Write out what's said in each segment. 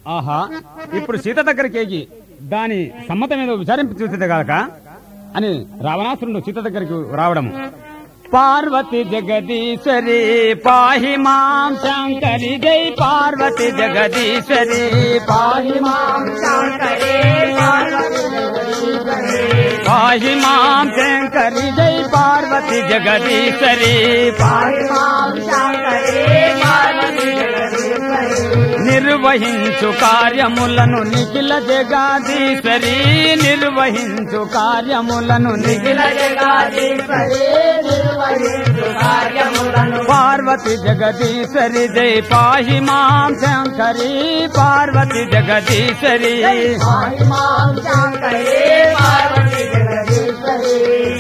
ఆహా ఇప్పుడు సీత దగ్గరికి ఎగి దాని సమ్మతం ఏదో విచారింపు చూసేది కాక అని రావణాసురుడు సీత దగ్గరికి రావడము పార్వతి జగదీశ్వరి పాహి మాం శంకరి జై పార్వతి జగదీశ్వరి పాహి మాం శంకరే పార్వతి జగదీశ్వరే పాహి మాం శంకరి జై పార్వతి జగదీశ్వరి పాహి మాం శంకరే పార్వతి జగదీశ్వరే నిర్వహించు కార్యములను నిఖిల జగాదీశ్వరి నిర్వహించు కార్యములను నిఖిల నిఖిల జగదీశ్వరే నిర్వహించు కార్యములను పార్వతి జగదీశ్వరి జై పాహి మాం శంకరి పార్వతి జగదీశ్వరి పాహి మాం శంకరే పార్వతి జగదీశ్వరే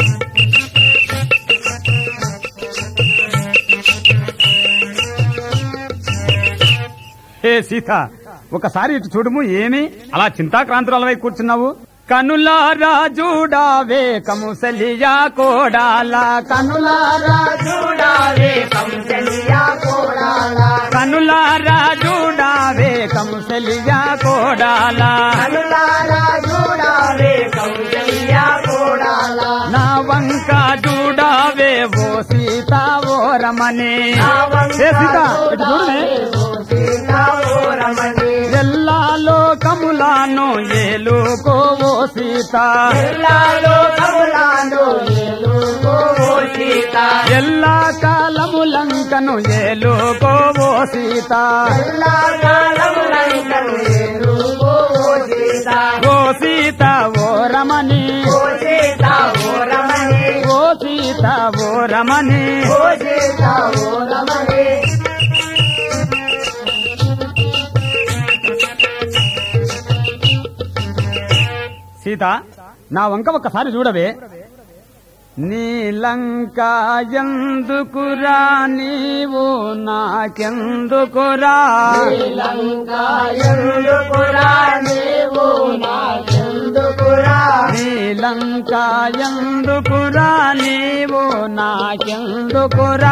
హే సీత ఒకసారి ఇటు చూడుము ఏమి అలా చింతాక్రాంతురాలవై కూర్చున్నావు కనులారా చూడావే కముసలియా కోడాల కనులారా చూడాలే కంసలియా కోడాలా కనులారా చూడావే కముసలియా కోడాల కనులారా చూడాలే కంసలియా కోడాలా నా వంక చూడావే ఓ సీత ఓ రమణి ఏ సీత ఇటు చూడమే ఎల్లాలో కములాను ఏలుకో ఓ సీత ఎల్లా కాలములంకను ఏలుకో ఓ సీత ఓ సీత ఓ రమణి ఓ సీత ఓ రమణి సీత నా వంక ఒక్కసారి చూడవే నీలంక ఎందుకురా నీవు నాకెందుకురా నీలంక ఎందుకురా నీవు నాకెందుకురా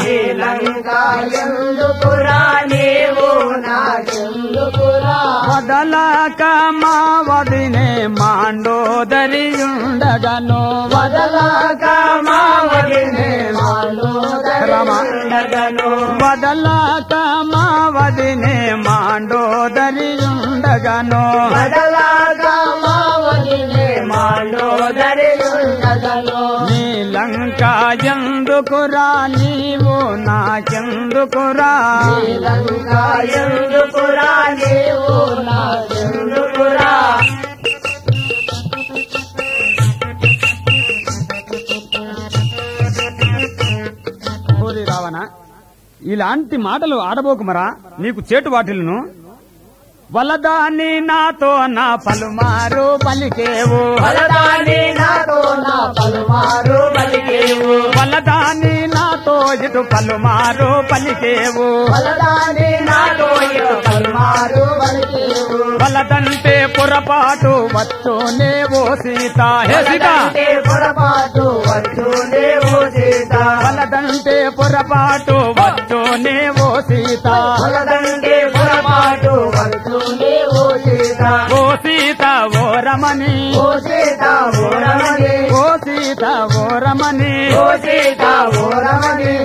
వదలక మా వదినే మాండోదరియుండగను వదలాక మా వదినే మాలో రమ వదలక మా వదినే మాండోదరియుండగను బదలాగా మా వదినే మాలో దరియుండగలో నీలంక ఎందుకురా నీవు నాకెందుకురా శ్రీలంక ఎందుకురా నీవు నాకెందుకురా ఓరి రావణ ఇలాంటి మాటలు ఆడబోకుమరా నీకు చేటు వాటిల్ను వలదాని నాతో నా పలుమారు పలికేవు బలదాని నాతో నా పలుమారు పలికేవు వలదాని నాతో ఇటు పలుమారు పలికేవు బలదాని నాతో ఇటు పలుమారు పలికేవు వలదంటే పొరపాటు వచ్చునే ఓ సీత హే సీత బలదంటే పొరపాటు వచ్చునే ఓ సీత వలదంటే పొరపాటు వచ్చునే ఓ సీత బలదంటే పొరపాటు వచ్చునే ఓ సీత ఓ సీత ఓ రమణి ఓ సీత ఓ రమణి ఓ సీత ఓ రమణి ఓ సీత ఓ రమణి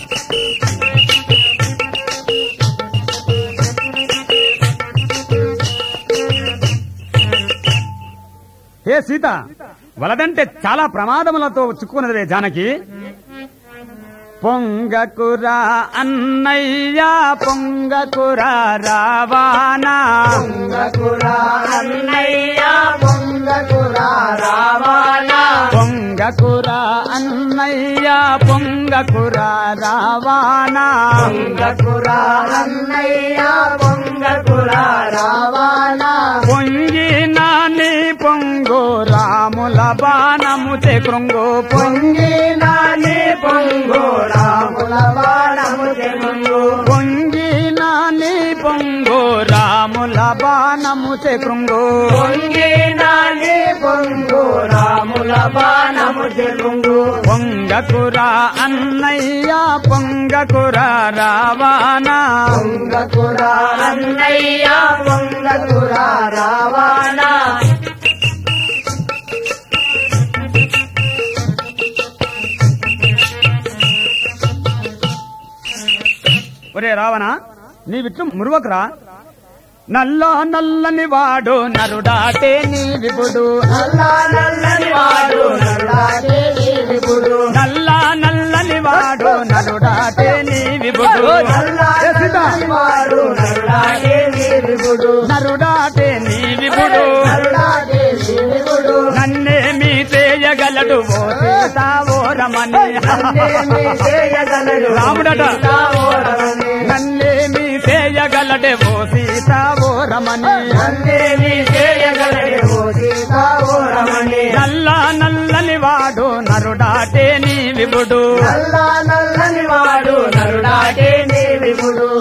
హే సీత వలదంటే చాలా ప్రమాదములతో చిక్కుకున్నదే జానకి పొంగకురా అన్నయ్య పొంగకురా రావానా పొంగకురా అన్నయ్య పొంగకురా రావాలా పొంగకురా అన్నయ్య పొంగకురా రావానా పొంగకురా అన్నయ్య పొంగకురా రావాలా పొంగి నాని పొంగు రాముల బాణము కృంగు పొంగి నాని పొంగు రాముల బాణము తెముంగు పొంగి నాని పొంగు రాముల బాణము కృంగు పొంగి నాని పొంగు రాముల బాణము తెముంగు పొంగకురా అన్నయ్య పొంగకురా రావానా పొంగకురా అన్నయ్య పొంగ రావణ నీ విట్లు మురువకురా నల్ల నల్లని వాడు నరుడాటే నీ విపుడు నల్ల నల్లని వాడు నల్లాడే నీ విపుడు నల్ల నల్లని వాడు నరుడాటే నీ విపుడు నల్ల ఏ సీత, నల్లని వాడు నల్లాడే నీ విపుడు నరుడాటే నీ విపుడు నల్లాడే నీ విపుడు నన్నేమి చేయగలడు ఓ సీత ఓ రమణి నన్నేమి చేయగలడు రాముడట. సీతావోరమణి. నన్నేమి చేయగలడే ఓ సీత ఓ రమణి నన్నేమి చేయగలడు ఓ సీతావోరమణి. నల్ల నల్లని వాడు నరుడాటే నీ విపుడు నల్ల నల్లని వాడు నరుడాటే నీ విపుడు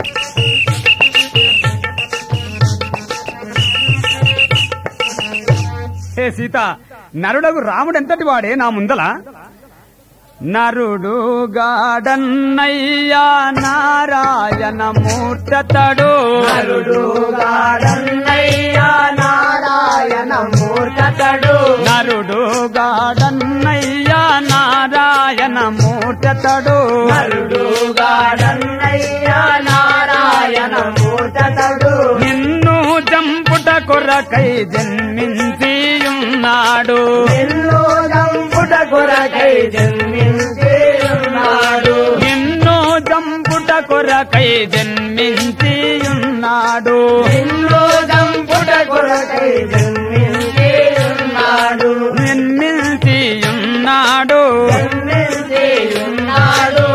హే సీత నరుడగు రాముడు ఎంతటి వాడే నా ముందల నరుడు గాడన్నయ్యా నారాయణ మూర్తతడు నరుడు గాడన్నయ్యా నారాయణ మూర్తతడు నరుడు గాడన్నయ్యా నారాయణ మూర్తతడు నరుడు గాడన్నయ్యా నారాయణ మూర్తతడు నిన్ను జంపుట కొరకై జన్మించి ఉన్నాడు నిన్ను జంపుట కొరకై జన్మించి ఉన్నాడు నిన్ను జంపుట కొరకై జన్మించి ఉన్నాడు నిన్ను జంపుట కొరకై జన్మించి ఉన్నాడు జన్మించి ఉన్నాడు జన్మించి ఉన్నాడు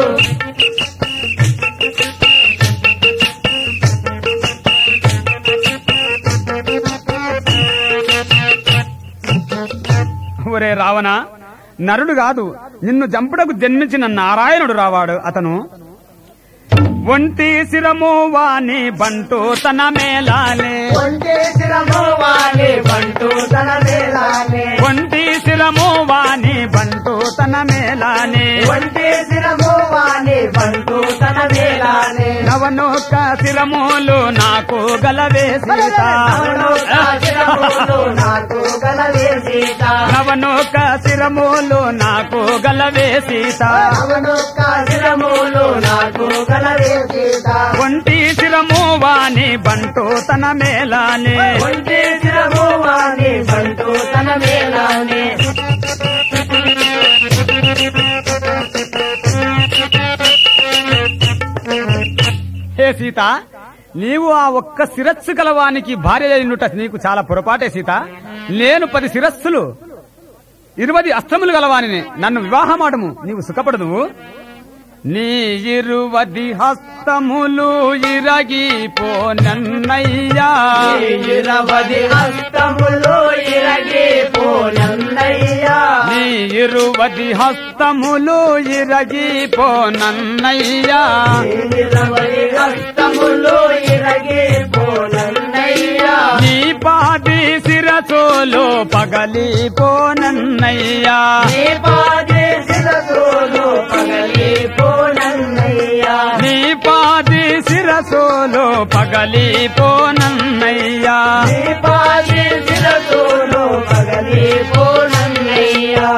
ఒరే రావణ నరుడు కాదు నిన్ను జంపుటకు జన్మించిన నారాయణుడు రావాడు అతను ఒంటి శిరము వాణి బంటు తన మేలాలే ఒంటి శిరము వాలి బంటు తన వేలానే ఒంటి శిరము వాణి బంటు తన మేలానే ఒంటి శిరము వాలి బంటు తన వేలానే నవనోక శిరములు నాకు గలవే సీత నవనొక శిరములు నాకు గలవే సీత నవనోక శిరములు నాకు గలవే సీత నవనొక శిరములు నాకు గలవే సీత ఒంటి శిరము వాణి బంటు తన మేలానే ఒంటి శిరము వాలి బంటు తన వేలానే హే సీత నీవు ఆ ఒక్క శిరస్సు గలవానికి భార్య అయినట నీకు చాలా పొరపాటే సీత నేను పది శిరస్సులు ఇరువది అస్తములు గలవానిని నన్ను వివాహమాడము నీవు సుఖపడదు నీ ఇరువది హస్తములు ఇరగిపోనన్నయ్యా ఇరవది హస్తములు ఇరగి పోనన్నయ్యా నీ ఇరువది హస్తములు ఇరగిపోనన్నయ్యా ఇరవది హస్తములు ఇరగి పోనన్నయ్యా నీ పాది శిరసోలు పగలిపోనన్నయ్యా నీ పాదే శిరసోలు పగలి పోనన్నయ్యా నీ పాది శిరసోలు పగలిపోనన్నయ్యా నీ పాదే శిరసోలు పగలి పోనన్నయ్యా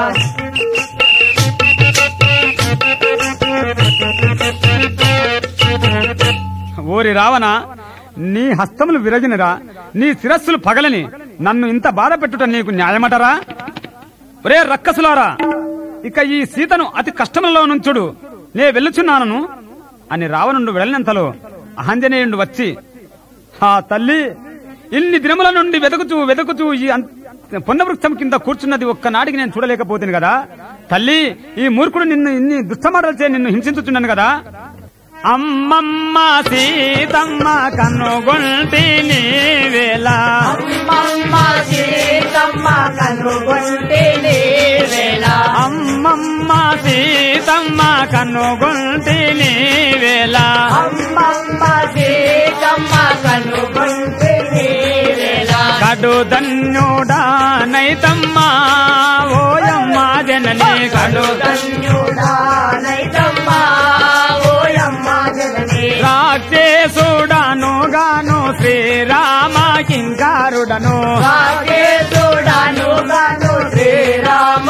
ఓరి రావణ నీ హస్తములు విరగినరా నీ శిరస్సులు పగలని నన్ను ఇంత బాధ పెట్టుట నీకు న్యాయమటరా ఒరే రక్కసులారా ఇక ఈ సీతను అతి కష్టములలో నుంచుడు నే వెళ్ళుచున్నాను అని రావణుడు వెళ్ళినంతలో ఆంజనేయుడు వచ్చి ఆ తల్లి ఇన్ని దినముల నుండి వెతుకుతూ వెతుకుతూ ఈ అం- పొన్నవృక్షం కింద కూర్చున్నది ఒక్కనాటికి నేను చూడలేకపోతుంది కదా తల్లి ఈ మూర్ఖుడు నిన్ను ఇన్ని దుష్టమాటలు చే నిన్ను హింసించుచున్నాను కదా అమ్మమ్మ సీతమ్మ కన్నుగొంటి నీవేళ అమ్మమ్మ సీతమ్మ కనుగొంటే వేళ అమ్మమ్మ సీతమ్మ కన్నుగొంటి నీవేళ అమ్మమ్మ సీతమ్మ కనుగొంటే వేళ కడు ధన్యుడా నైతమ్మా ఓయమ్మ జనని కడు ధన్యుడా నైతమ్మా ఓయమ్మ జనని రాక్షసుడను గాను శ్రీరామ కింకారుడను రాకేశుడాను గాను శ్రీరామ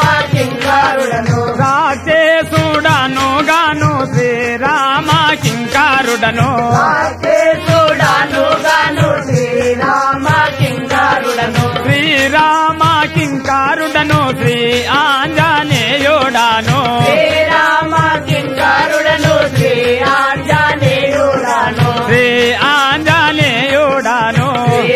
కింకారుడను రాక్షసుడను గాను శ్రీరామ కింకారుడను కింకారుడను రాక్షసుడాను గాను శ్రీరామ కింకారుడను శ్రీరామ కింకారుడను శ్రీ ఆంజనేయుడాను శ్రీరామ కింకారుడను శ్రీ ఆంజనేయుడాను శ్రీ ఆంజనేయుడాను శ్రీ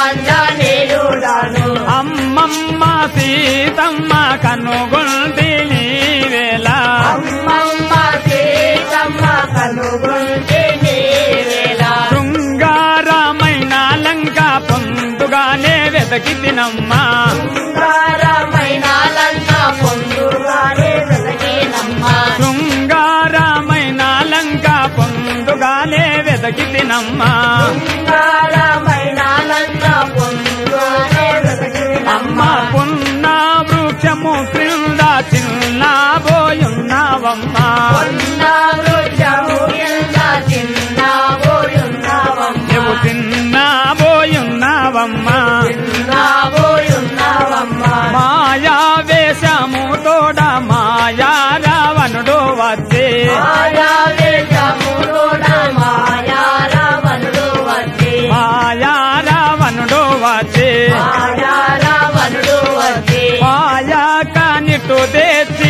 ఆంజనేయుడాను అమ్మమ్మ సీతమ్మ కనుగొంటి నీవేళ అమ్మమ్మ సీతమ్మ కనుగొంటే నీవేళ శృంగారమైన లంక పొందుగానే వెతకి తినమ్మా శృంగారమైన లంక పొందుగానే వెతకినమ్మ శృంగారమైన లంక పొందుగానే వెతకి తినమ్మా శృంగారమైన లంక పొందుగానే వెతకినమ్మ అమ్మ పున్న వృక్షము క్రింద చిన్న పోయున్నావమ్మా పొన్న వృక్షము కింద చిన్న పోయున్నావమ్మ నువ్వు చిన్న పోయున్నావమ్మా చిన్న పోయున్నావమ్మ మాయా వేషము తోడ మాయా రావణుడు వచ్చే మాయా వేషములోన మాయా రావణుడు వచ్చి మాయా రావణుడు వచ్చే మాయా రావణుడు వచ్చి మాయా కానిటు తెచ్చి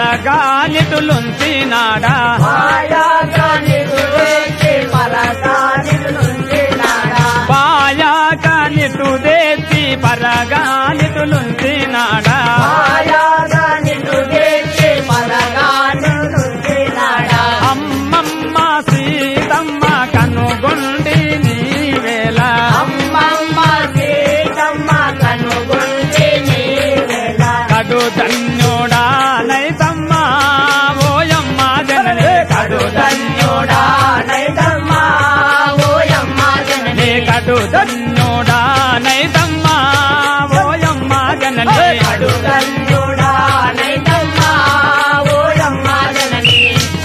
పరగానిటులుంచినాడా మాయా కానికు వేచి పరకానికు నుంచి నాడా మాయా కానిటు తెచ్చి పరగానిటులుంచినాడా మాయా కానికు వేచి పరకానికు నుంచి నాడా అమ్మమ్మ సీతమ్మ కనుగొండి నీవేళ అమ్మమ్మ సీతమ్మ కనుగొంటే నీవేళ కడు ధన్యుడా నైతమ్మ ఓయమ్మ జననే కడు ధన్యుడా నైతమ్మ ఓయమ్మ నే జనని కడు ధన్యుడా నైతమ్మ ఓయమ్మ జననే కడు ధన్యుడా నైతమ్మ ఓయమ్మ జనని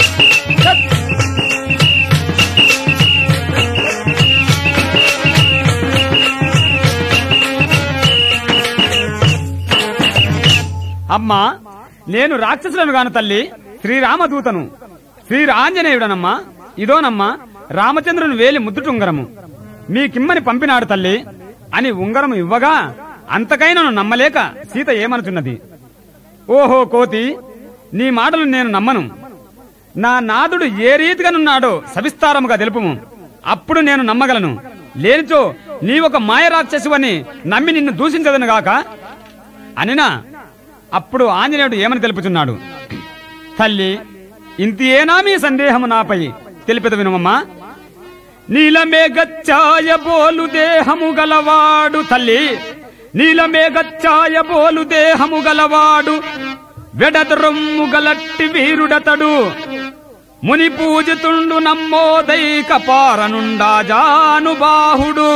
అమ్మా నేను రాక్షసులను గాను తల్లి శ్రీరామదూతను శ్రీరాంజనేయుడనమ్మా ఇదోనమ్మా రామచంద్రుని వేలి ముద్దుటుంగరము మీ కిమ్మని పంపినాడు తల్లి అని ఉంగరము ఇవ్వగా అంతకైనను నమ్మలేక సీత ఏమనుచున్నది ఓహో కోతి నీ మాటలు నేను నమ్మను నా నాదుడు ఏ రీతిగానున్నాడో సవిస్తారముగా తెలుపుము అప్పుడు నేను నమ్మగలను లేనిచో నీ ఒక మాయ రాక్షసువని నమ్మి నిన్ను దూషించదను గాక అనినా అప్పుడు ఆంజనేయుడు ఏమని తెలుపుచున్నాడు తల్లి ఇంతియేనా మీ సందేహము నాపై తెలిపిద వినుమమ్మా నీలమే గచ్చాయ బోలు దేహము గలవాడు తల్లి నీలమే గచ్చాయ బోలు దేహము గలవాడు వెడదరొమ్ము గలట్టి వీరుడతడు ముని పూజితుండు నమ్మోదైక పారనుండా జానుబాహుడు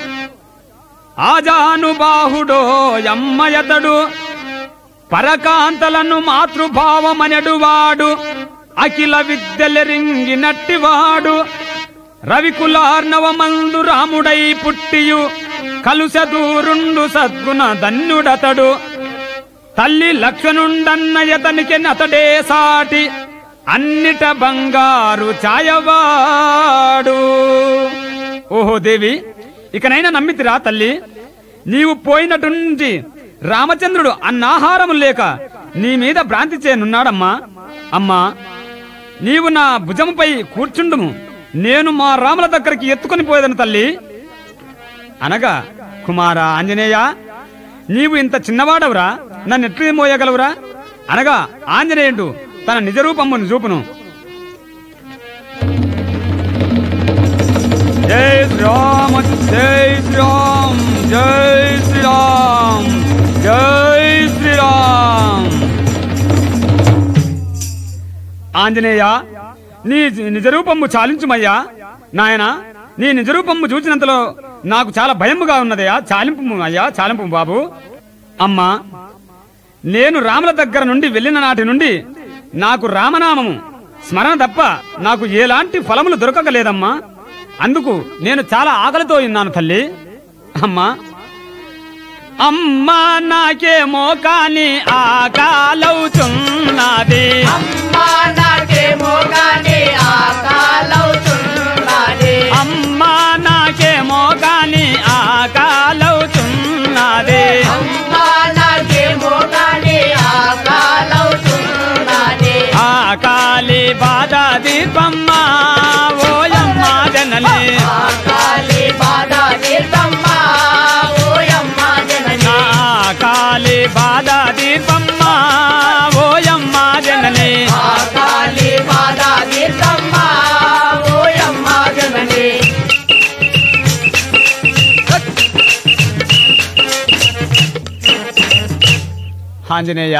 ఆజానుబాహుడో యమ్మయతడు పరకాంతలను మాతృభావమనెడువాడు అఖిల విద్యలెరింగినట్టివాడు రవికులార్ణవమందు రాముడై పుట్టియు కలుసదూరుండు సద్గుణ ధన్యుడతడు తల్లి లక్ష్మణుండన్నయతనికి నతడే సాటి అన్నిట బంగారు ఛాయవాడు ఓహో దేవి ఇకనైనా నమ్మితిరా తల్లి నీవు పోయినటువంటి రామచంద్రుడు అన్నాహారము లేక నీ మీద భ్రాంతి చేయనున్నాడమ్మా అమ్మా నీవు నా భుజముపై కూర్చుండుము నేను మా రాముల దగ్గరికి ఎత్తుకొని పోయేదను తల్లి అనగా కుమార ఆంజనేయ నీవు ఇంత చిన్నవాడవురా నన్ను ఎట్లు మోయగలవురా అనగా ఆంజనేయుడు తన నిజ రూపమును చూపును జై శ్రీరామ జై శ్రీరామ్ జై శ్రీరామ్ జై శ్రీరామ్ ఆంజనేయ నీ నిజరూపము చాలించుమయ్యా నాయన నీ నిజరూపము చూచినంతలో నాకు చాలా భయముగా ఉన్నదయ్యా చాలింపు అయ్యా చాలింపు బాబు అమ్మా నేను రాముల దగ్గర నుండి వెళ్ళిన నాటి నుండి నాకు రామనామము స్మరణ తప్ప నాకు ఎలాంటి ఫలములు దొరకగలేదమ్మా అందుకు నేను చాలా ఆకలితో ఉన్నాను తల్లి అమ్మా అమ్మా నాకేమో కాని ఆకాలవుతున్నది అమ్మా నాకేమో గాని ఆకాలవుతున్నది అమ్మా నాకేమో కాని ఆకాలవుతున్నది అమ్మా నాకేమో కానీ ఆకాలవుతున్నది ఆకాలి బాధ దీపమ్మ ఓయమ్మ జనని ఆకాలి బాధ తీర్థమ్మ ఓయమ్మ జనని ఆకాలి బాధ దీపమ్మ ఓయమ్మ జనని ఆకాలి బాధ తీర్థమ్మ ఓయమ్మ జనని ఆంజనేయ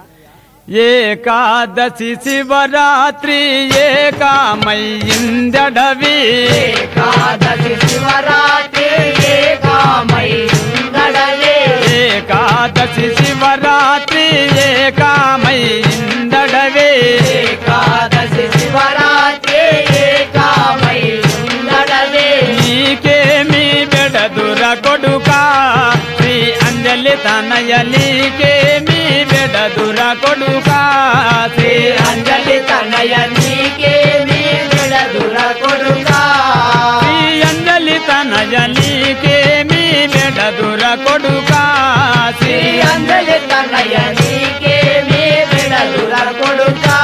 ఏకాదశి శివరాత్రి ఏకామయ్యిందడవి ఏకాదశి శివరాత్రి ఏకామై ఉండడలే ఏకాదశి శివరాత్రి ఏకామయ్యిందడవి ఏకాదశి శివరాత్రి ఏకామై ఉండడలే నీకేమి బెడదుర కొడుకా శ్రీ అంజలి తనయ నీకేమి బెడదుర కొడుకా శ్రీ అంజలి తనయ నీకేమి విడదుల కొడుకా శ్రీ అంజలి తనయ నీకేమి బెడదుర కొడుకా శ్రీ శ్రీ అంజలి తనయ నీకేమి విడదుల కొడుకా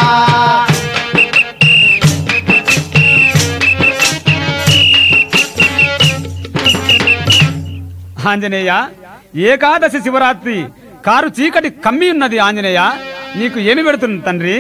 ఆంజనేయ ఏకాదశి శివరాత్రి కారు చీకటి కమ్మి ఉన్నది ఆంజనేయ నీకు ఏమి పెడుతుంది తండ్రి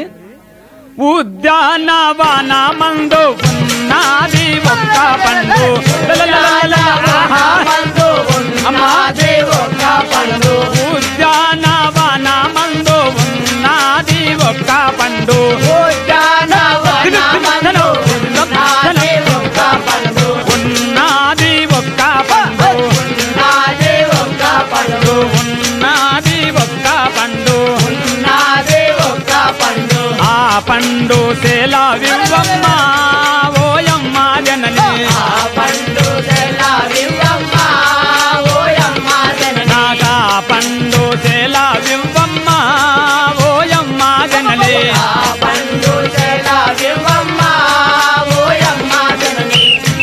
ఉద్యానవన మందు ఉన్నది ఒక్క పండు లలలలల, ఆహా. మందు ఉన్నది ఒక పండు ఉద్యానవన మందు ఉన్నది ఒక్క పండు ఉద్యానవన మందు ఉన్నది ఒక పండు ఉన్నది ఒక్క పండు ఉన్నది ఒక పండు ఉన్నది ఒక్క పండు ఉన్నది ఒక పండు ఆ పండు సేలా వివ్వమ్మ ఓయమ్మ జనని ఆ పండు తెల్లవివ్వమ్మ ఓయమ్మ జనని నాగా పండు సేలా వివ్వమ్మ ఓయమ్మ జనని ఆ పండు తెల్లవివ్వమ్మ ఓయమ్మ జనని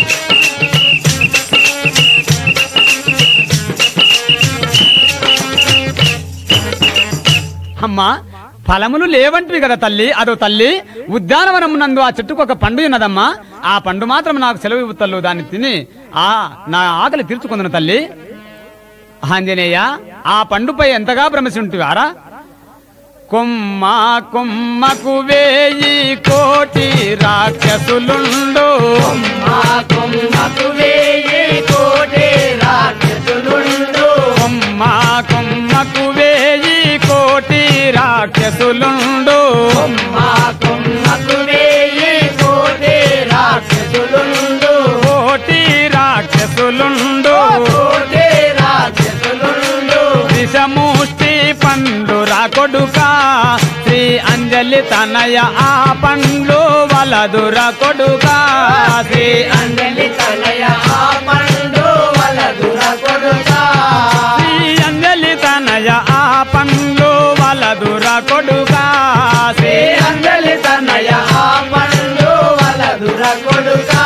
అమ్మ ఫలములు లేవంటివి కదా తల్లి అదో తల్లి ఉద్యానవనం నందు ఆ చెట్టుకు ఒక పండు ఉన్నదమ్మా ఆ పండు మాత్రం నాకు సెలవు ఇవ్వు తల్లు దాన్ని తిని ఆ నా ఆకలి తీర్చుకుందును తల్లి ఆంజనేయ ఆ పండుపై ఎంతగా భ్రమసి ఉంటివారా కొమ్మ కొమ్మకు వేయి కోటి రాక్షసులుండు మా కొమ్మకు వేయి కోటి రాక్షసులుండు కొమ్మ కొమ్మకు వేయి కోటి రాక్షసులుండు మా కొమ్మకు వేయి కోటి రాక్షసులుండు కోటి రాక్షసులుండు కోటి రాక్షసులుండు విషముష్టి పండు రాకొడుక శ్రీ అంజలి తనయ ఆ పండ్లు వలదుర కొడుక శ్రీ అంజలి తనయ ఆ పండు వలదుర కొడుకా శ్రీ అంజలి తనయ ఆ పండ్లు వలదుర కొడుక శ్రీ శ్రీ అంజలి తనయ ఆ పండు వలదుర కొడుకా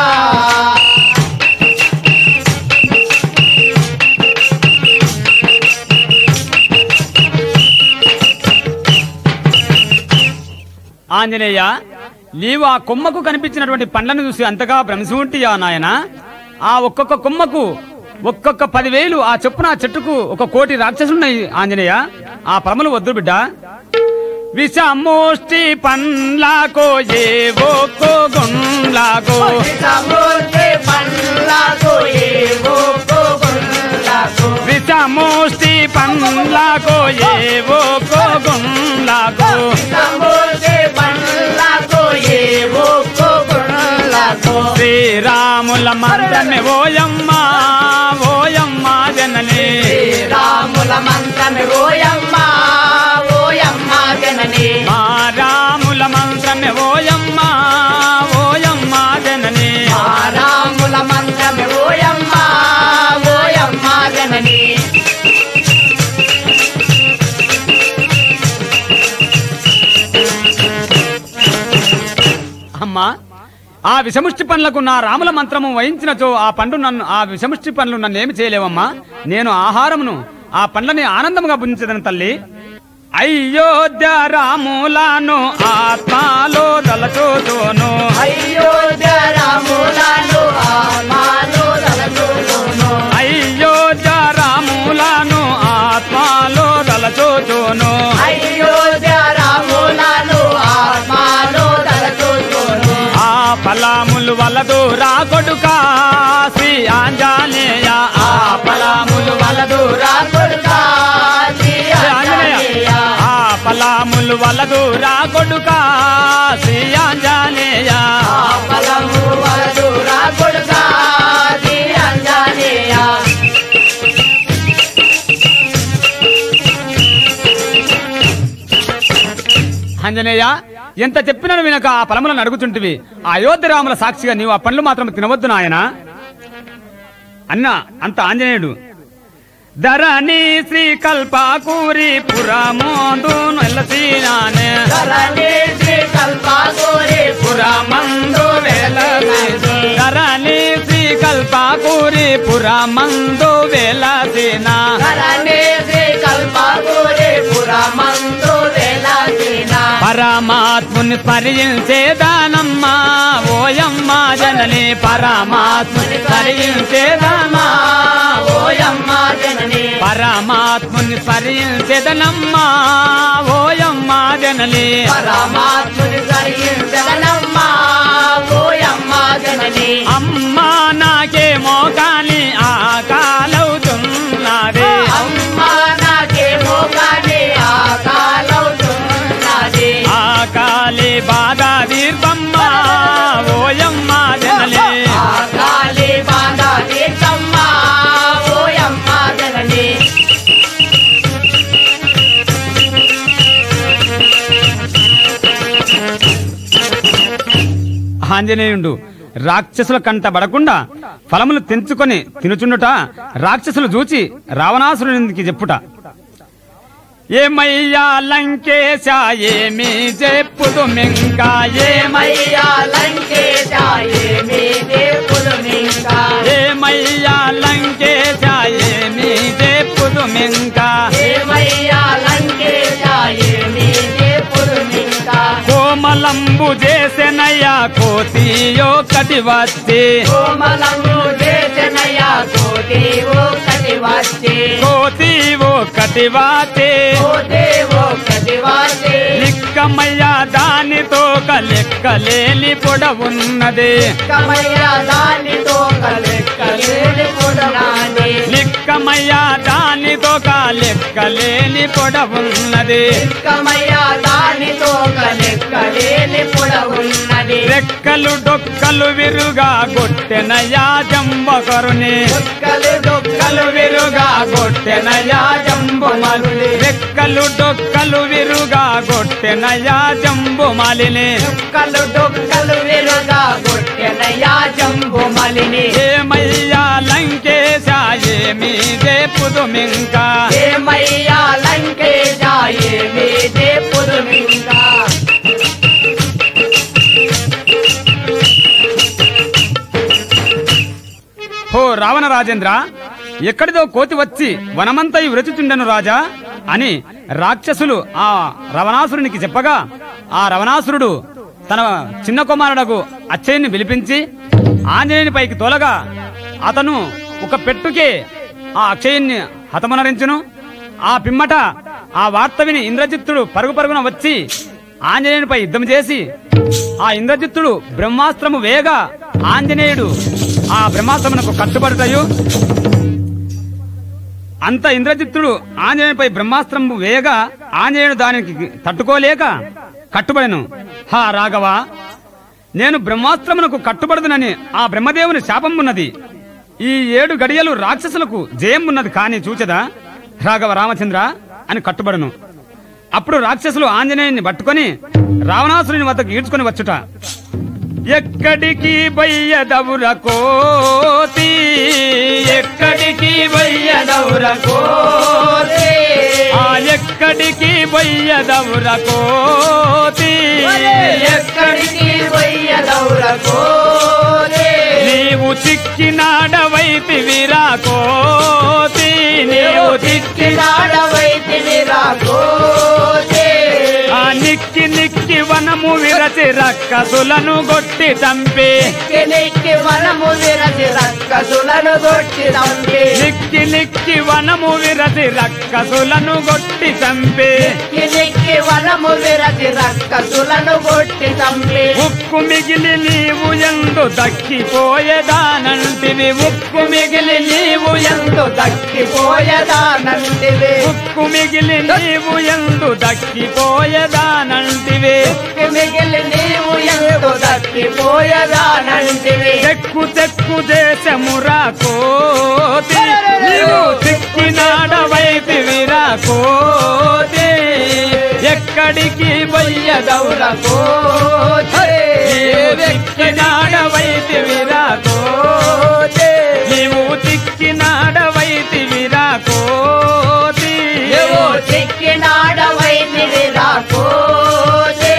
ఆంజనేయ నీవు ఆ కొమ్మకు కనిపించినటువంటి పండ్లను చూసి అంతగా భ్రమిసి ఉంటియా నాయన ఆ ఒక్కొక్క కొమ్మకు ఒక్కొక్క పదివేలు ఆ చొప్పున ఆ చెట్టుకు ఒక కోటి రాక్షసులున్నాయి ఆంజనేయ ఆ పరములు వద్దు బిడ్డ విషమోష్టి పండ్లాకో ఏవో గుండ్లాకో సమూర్తి పండ్లకు ఏవో కోగుండ్లకు విషమోష్టి పండ్లాకో ఏవో గుండ్లాకో సమూర్తి పండ్లకు ఏవో కోగుండ్లకు శ్రీరాముల మంత్రమే ఓయమ్మ ఓయమ్మ జనని శ్రీరాముల మంత్రమే ఓయమ్మ ఓయమ్మ జనని మా రాముల మంత్రమే ఓయమ్మ ఓయమ్మ జనని మా రాముల మంత్రమే ఓయమ్మ ఓయమ్మ జనని అమ్మా ఆ విషముష్టి పనులకు నా రాముల మంత్రము వహించినచో ఆ పండు నన్ను ఆ విషముష్టి పనులు నన్ను ఏమి చేయలేవమ్మా నేను ఆహారమును ఆ పండ్లని ఆనందముగా భుజించదను తల్లి అయోధ్య రాములను ఆత్మలో దలచోను అయోధ్య రాములను ఆత్మలో తలచుకొను. అయోధ్య రాములను ఆత్మలో దలచోను అయోధ్య రాములను ఆత్మలో తలచుకొను. ఆ ఫలాములు వలదు రా కొడుకా శ్రీ ఆంజనేయ ఆ ఫలాములు వలదు రా రాకొడుకా శ్రీ ఆంజనేయ. ఆ ఫలాములు వలదు రా కొడుకా శ్రీ ఆంజనేయ ఆ ఫలము వలదు రాకొడుకా శ్రీ ఆంజనేయ. ఆంజనేయ ఎంత చెప్పినను వినక ఆ ఫలములను అడుగుచుంటివి ఆ అయోధ్య రాముల సాక్షిగా నీవు ఆ పండ్లు మాత్రం తినవద్దు నాయన అన్న అంత ఆంజనేయుడు ధరణి శ్రీ కల్పాకూరి పురమోదు నెలసీనానే ధరణి శ్రీ కల్పాకూరి పురమందు వెలసి ధరణి శ్రీ కల్పాకూరి పురమందు వెలసినా ధరణి శ్రీ కల్పాకూరి పురమందు వెలసిన పరమాత్ముని స్మరించేదానమ్మా ఓయమ్మ జనని పరమాత్ముని స్మరించేదానమ్మా ఓయమ్మ జనని పరమాత్ముని స్మరించేదనమ్మా ఓయమ్మ జనని పరమాత్ముని సరించగలమ్మ ఓయమ్మ జనని అమ్మా నాకేమో కాని ఆకాలవుతున్నదే అమ్మ నాకేమో కానీ ఆకాలవుతున్నది ఆకాలి బాగా దీర్ఘమ్మ ఓయమ్మ జనని ఆకాలి బాధ తీర్థమ్మ ఓయమ్మ జనని ఆంజనేయుడు రాక్షసుల కంట పడకుండా ఫలములు తెంచుకొని తినుచుండుట రాక్షసులు చూచి రావణాసురునికి చెప్పుట ఏమయ్యా లంకేశ ఏమి చెప్పుదు మింకా ఏమయ్యా ఏమయ్యా లంకేశ ఏమి దేవుడు నింకా ఏమయ్యా లంకేశ ఏమి చెప్పుదు మింకా ఏమయ్యా లంకేశ ఏమి దేవుడు నింకా కోమలంబు చేసెనయ్యా కోతియో కటి వచ్చి కోమలము చేసనయ్యా కోటి ఒకటి వచ్చి కోతి ఓ కటి వాతే కోటి ఒకటి వచ్చి లిక్కమయ్యా దానితో లెక్కలేని పొడవున్నది కమయ్యా దానితో కలెక్కలేని పుడనాని లిక్కమయ్యా దానితో లెక్కలేని పొడవున్నది కమయ్యా దానితో కలెక్కలేని పుడవున్నది రెక్కలు డొక్కలు విరుగా గొట్టెనయా జంబకరుని దుఃఖలు దుఃఖలు రెక్కలు విరుగా గొట్టెనయా జంబుమలి రెక్కలు డొక్కలు విరుగా గొట్టెనయా జంబుమలిని దుఃఖలు దుఃఖలు విరుగా కొట్టెనయ్యా జంబు మలిని ఏమయ్యా లంకేశ ఏమి దేపుదు మింకా ఏమయ్యా లంకేశ ఏమి దేవుడు ఇంకా హో రావణ రాజేంద్ర ఎక్కడిదో కోతి వచ్చి వనమంతై వ్రచుచుండెను రాజా అని రాక్షసులు ఆ రవణాసురునికి చెప్పగా ఆ రవణాసురుడు తన చిన్న కుమారుడకు అచ్చయ్యని పిలిపించి ఆంజనేయుని పైకి తోలగా అతను ఒక పెట్టుకే ఆ అక్షయుణ్ణి హతమనరించును ఆ పిమ్మట ఆ వార్త విని ఇంద్రజిత్తుడు పరుగు పరుగున వచ్చి ఆంజనేయునిపై యుద్ధం చేసి ఆ ఇంద్రజిత్తుడు బ్రహ్మాస్త్రము వేగా ఆంజనేయుడు ఆ బ్రహ్మాస్త్రమునకు కట్టుబడతాయు అంత ఇంద్రజిత్తుడు ఆంజనేయునిపై బ్రహ్మాస్త్రము వేయగా ఆంజనేయుడు దానికి తట్టుకోలేక కట్టుబడెను హా రాఘవ నేను బ్రహ్మాస్త్రమునకు కట్టుబడదునని ఆ బ్రహ్మదేవుని శాపం ఉన్నది ఈ ఏడు గడియలు రాక్షసులకు జయం ఉన్నది కాని చూచెదా రాఘవ రామచంద్ర అని కట్టుబడను అప్పుడు రాక్షసులు ఆంజనేయుని పట్టుకొని రావణాసురుని వద్దకు ఈడ్చుకొని వచ్చుట ఎక్కడికి బయ్యదవుర కోతి ఎక్కడికి బయ్యదవుర కోతి ఆ ఎక్కడికి వయ్యదవుర కోతి ఎక్కడికి వయ్యదౌర కోరే నీవు చిక్కినాడవైతివిరా కోతి నీవు చిక్కి చిక్కినాడవైతివి రాకోతే ఆ నిక్కి నిక్కి వనము విరచి రక్కసులను గొట్టి చంపి నిక్కి నిక్కి మనము విరచి రక్కసులను కొట్టి తంపి నిక్కి నిక్కి వనము విరచి రక్కసులను గొట్టి చంపి నిక్కి నిక్కి వనము విరచి రక్కసులను కొట్టి తంపి ఉక్కు మిగిలి నీవు ఎందు దక్కిపోయేదానంటివి ఉక్కు మిగిలి నీవు ఎందు ఎందు దక్కిపోయదానంటివి ఉక్కు మిగిలి నీవు ఎందు దక్కిపోయేదానంటివి మిగిలి నీవు ఎందు దక్కిపోయదానంటివి చెక్కు చెక్కు దేశమురా కోతి నీవు చిక్కినాడవైతివిరా కోతి ఎక్కడికి వయ్యదౌర కోతి నీవు చిక్కినాడవైతివిరా కోతి నీవు చిక్కినాడవైతివిరా కోతి నువ్వు చిక్కినాడవైతివి రాకోతే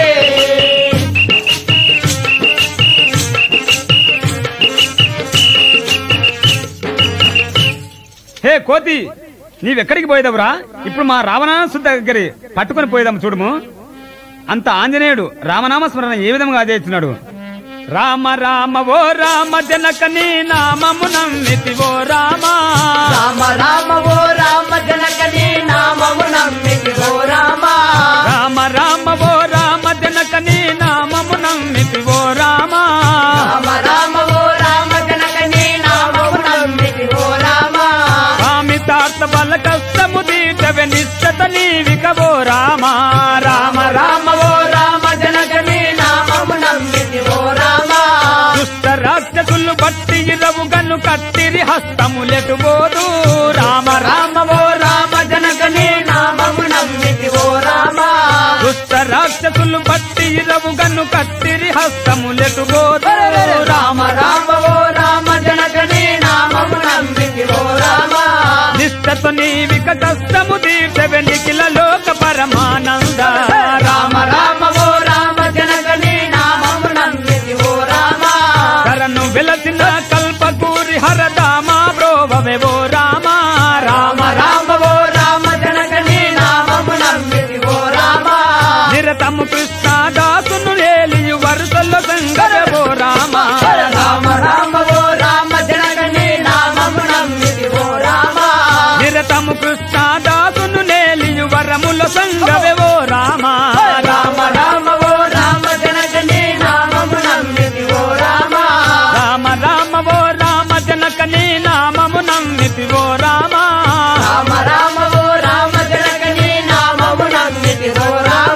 హే కోతి నీవెక్కడికి పోయేదవురా ఇప్పుడు మా రావణాసు దగ్గర పట్టుకొని పోయేదాము చూడము అంత ఆంజనేయుడు రామనామ స్మరణ ఏ విధంగా చేస్తున్నాడు రామ రామ ఓ రామ జనక నీ నామము నమ్మితి ఓ రామ రామ రామ ఓ రామ జనక నీ నామము నమ్మితి ఓ రామ రామ రామ ఓ రామ జనక నీ నామము నమ్మితి ఓ రామ రామ రామ ఓ రామ జనక నీ నామము నమ్మితి ఓ రామ స్వామి తాత బల కష్టము తీర్చవె నిశ్చత నీవిక ఓ రామ రామ రామ ఓ రామ జనక నీ నామము నమ్మితి ఓ రామ దుష్ట రాక్షసులు బట్టి ఇరవు గను కట్టిరి హస్తములెటు బోదు రామ రామ రామ ఓ రామ జనక నీ నామము నమ్మితి ఓ రామ దుష్ట రాక్షసులు బట్టి ఇరవు గను కట్టిరి హస్తములెటు బోదు రామ రామ ఓ రామ జనక నీ నామము నమ్మితి ఓ రామ నిష్టతో నీవిక కష్టము తీర్చవె నిఖిల లోక పరమానంద రామ రామ ఓ రామ జనక నీ నామము నమ్మితి ఓ రామ కరను వెలసిన కల్పకూరి హరదామా బ్రోవవే ఓ రామ రామ రామ రామ ఓ రామ జనక నీ నామము నమ్మితి ఓ రామ నిరతము కృష్ణదాసును ఏలియు వరుసల్లో సంగర ఓ రామ రామ రామ ఓ రామ జనక నీ నామము నమ్మితి ఓ రామ నిరతము కృష్ణదాసును నేలియు వరముల సంగవే ఓ రామ రామ రామ ఓ రామ జనక నీ నామము నమ్మితి ఓ రామ రామ రామ ఓ రామ జనక నీ నామము నమ్మితి ఓ రామ రామ రామ ఓ రామ జనక నీ నామము నమ్మితి ఓ రామ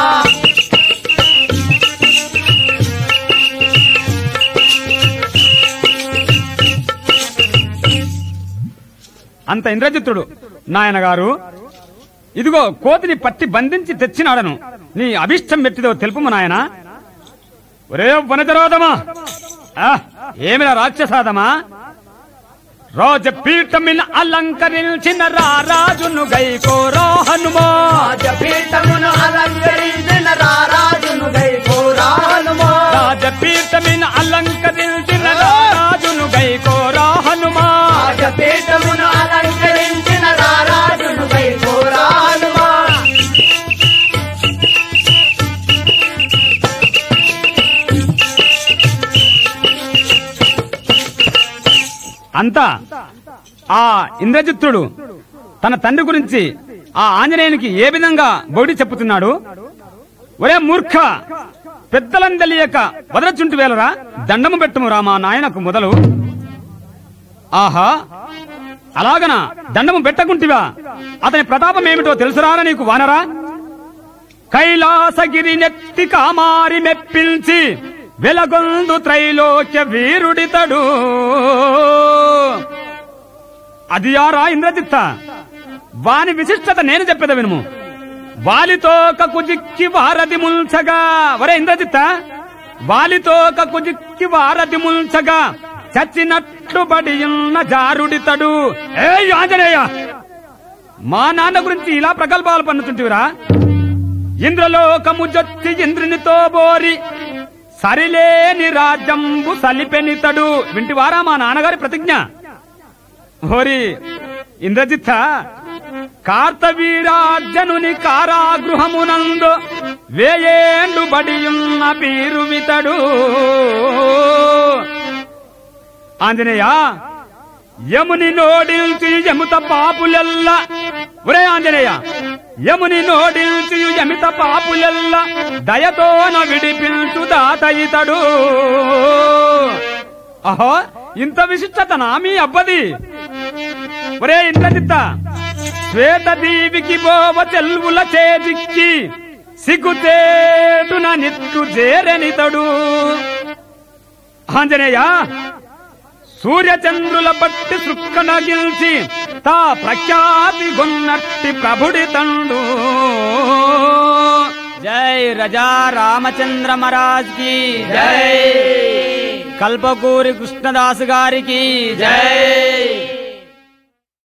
అంత ఇంద్రజిత్తుడు నాయన గారు ఇదిగో కోతిని పట్టి బంధించి తెచ్చినాడను నీ అభిష్టం పెట్టిదో తెలుపుము నాయన ఒరే వనజరోదమా ఆ, ఏమిరా రాక్షసాదమా రాజపీఠమిన అలంకరించిన రారాజును గైకోరో హనుమో రాజపీఠమును అలంకరించిన రారాజును గైకోరా హనుమో రాజపీఠమిన అలంకరించిన రారాజును గైకోరో హనుమా రాజపీఠమును అలంకరించిన రారాజును గైకోరా హనుమా అంతా ఆ ఇంద్రజిత్తుడు తన తండ్రి గురించి ఆ ఆంజనేయునికి ఏ విధంగా బౌడి చెప్పుతున్నాడు ఒరే మూర్ఖ పెద్దలను తెలియక వదలచుంటు వేలరా దండము పెట్టుము రా మా నాయనకు మొదలు ఆహా అలాగనా దండము పెట్టకుంటివా అతని ప్రతాపం ఏమిటో తెలుసురారా నీకు వానరా కైలాసగిరి నెత్తి కామారి మెప్పించి వెలగొందు త్రైలోక్య వీరుడితడు అది యారా ఇంద్రజిత్త వాని విశిష్టత నేను చెప్పేద వినుము వాలితో కుజిక్కి వారధి ముల్చగా వరే ఇంద్రజిత్త వాలితో కుజిక్కి వారధి ముల్చగా చచ్చినట్లు బడి ఉన్న జారుడితడు ఏ ఆంజనేయ మా నాన్న గురించి ఇలా ప్రగల్భాలు పన్నుతుంటివిరా ఇంద్రలోకము జొచ్చి ఇంద్రునితో బోరి సరిలేని రాజ్యంబు సలిపెనితడు వింటివారా మా నాన్నగారి ప్రతిజ్ఞ ఓరి ఇంద్రజిత్త కార్తవీరార్జనుని కారాగృహమునందు వేయేండు బడియున్న పీరువితడు ఆంజనేయ యముని నోడిల్చి యముత పాపులెల్ల ఒరే ఆంజనేయ యముని నోడిల్చి యమిత పాపులెల్ల దయతోన విడిపించు దాత ఇతడు అహో ఇంత విశిష్టత నా మీ అబ్బది ఒరే ఇంద్రజిత్త శ్వేత దీవికి బోవ చెల్వుల చేదిక్కి సిగ్గుతేటున నిట్టు చేరనితడు ఆంజనేయ సూర్యచంద్రుల బట్టి సృక్కనగిల్చి తా ప్రఖ్యాతి గొన్నట్టి ప్రభుడి తండు జై రజా రామచంద్ర మహారాజ్ కి జై. కల్పకూరి కృష్ణదాస్ గారికి జై